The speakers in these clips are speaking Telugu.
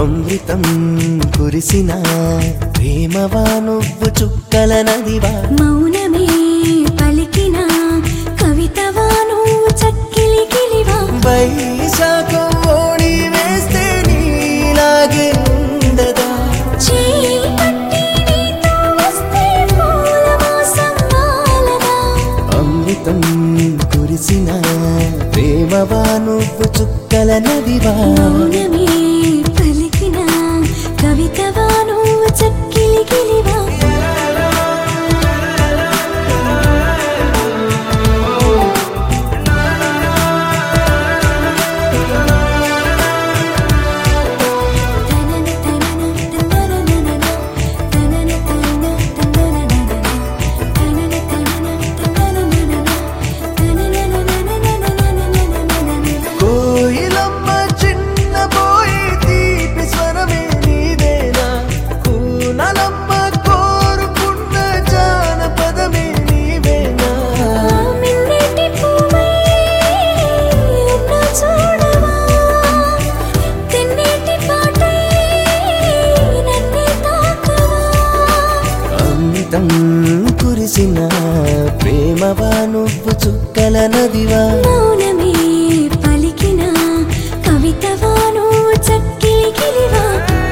అమృతం కురిసిన ప్రేమవా నువ్వు చుక్కల నదివా మౌనమే పలికిన కవితవా నువ్వు చక్కిలి కిలివా వైశాఖం ఓడి వేస్తే నీలాగే ఉండదా చేయి పట్టి నీతో వస్తే పూలవాసం వాలదా అమృతం కురిసిన ప్రేమవా నువ్వు చుక్కల నదివా మౌనమే పలికిన కవితవా నువ్వు చక్కిలి కిలివా తనన తనన తనననన తనన తనన తనననన తనన తనన తనననన తనననననననననననన కోయిలమ్మ చిన్న పోయి తీపి స్వరమే నీదేనా కూనలమ్మ కోరుకున్న జానపదమే నీవేనా మిన్నెటి పువ్వై ఎన్నో చూడవా తెన్నేటి పాటై నన్నే తాకవా అమృతం కురిసిన ప్రేమవా నువ్వు చుక్కల నదివా మౌనమే పలికిన కవితవా నువ్వు చక్కిలి కిలివా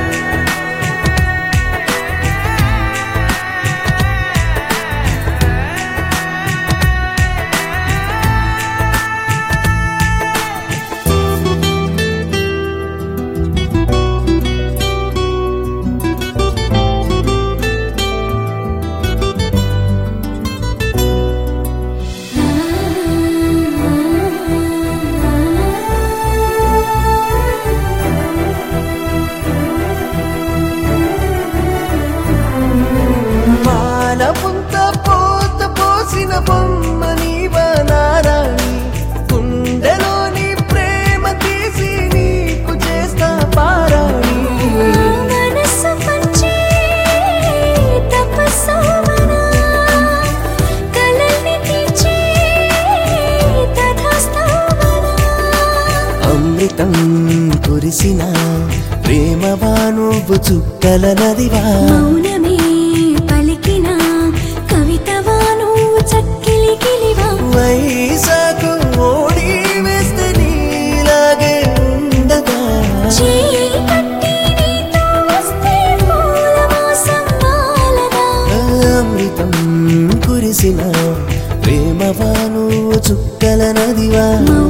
మానపుంత పోత పోసిన బొమ్మ నీవా నారాణి గుండెలోని ప్రేమ తీసి నీకు చేస్తా పారాణి మనసు పంచే తపస్సోమనా కలల్ని తీర్చే తథాస్తోమనా అమృతం కురిసిన ప్రేమవా నువ్వు చుక్కల నదివా మౌనమే పలికిన కవితవా నువ్వు చక్కిలి కిలివా వైశాఖ ఓడి వేస్తే నీలాగే ఉండగా చేయి పట్టి నీతో వస్తే పూలవాసం వాలదా అమృతం కురిసిన ప్రేమవా నువ్వు చుక్కల నదివా మౌనమే